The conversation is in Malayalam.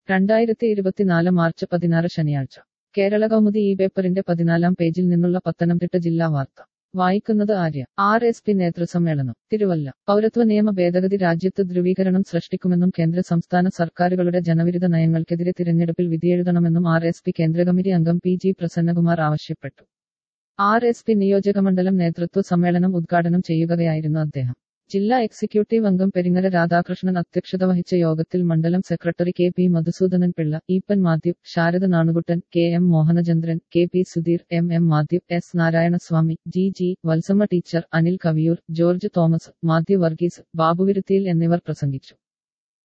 രണ്ടായിരത്തി ഇരുപത്തിനാല് മാർച്ച് പതിനാറ് ശനിയാഴ്ച കേരള കൗമുദി ഈ പേപ്പറിന്റെ പതിനാലാം പേജിൽ നിന്നുള്ള പത്തനംതിട്ട ജില്ലാ വാർത്ത വായിക്കുന്നത് ആര്യ ആർ എസ് പി നേതൃസമ്മേളനം തിരുവല്ല പൗരത്വ നിയമ ഭേദഗതി രാജ്യത്ത് ധ്രുവീകരണം സൃഷ്ടിക്കുമെന്നും കേന്ദ്ര സംസ്ഥാന സർക്കാരുകളുടെ ജനവിരുദ്ധ നയങ്ങൾക്കെതിരെ തിരഞ്ഞെടുപ്പിൽ വിധിയെഴുതണമെന്നും ആർ എസ് പി കേന്ദ്ര കമ്മിറ്റി അംഗം പി ജി പ്രസന്നകുമാർ ആവശ്യപ്പെട്ടു ആർ എസ് പി നിയോജകമണ്ഡലം നേതൃത്വ സമ്മേളനം ഉദ്ഘാടനം ചെയ്യുകയായിരുന്നു അദ്ദേഹം ജില്ലാ എക്സിക്യൂട്ടീവ് അംഗം പെരിങ്ങര രാധാകൃഷ്ണൻ അധ്യക്ഷത വഹിച്ച യോഗത്തിൽ മണ്ഡലം secretary K P Madhusoodanan Pillai Eapen Mathew Sarada Nanukuttan K M Mohanachandran K P Sudheer M M Mathew S Narayanaswamy G G Valsamma teacher Anil Kaviyoor George Thomas Mathew Varghese ബാബുവിരുത്തിയിൽ എന്നിവർ പ്രസംഗിച്ചു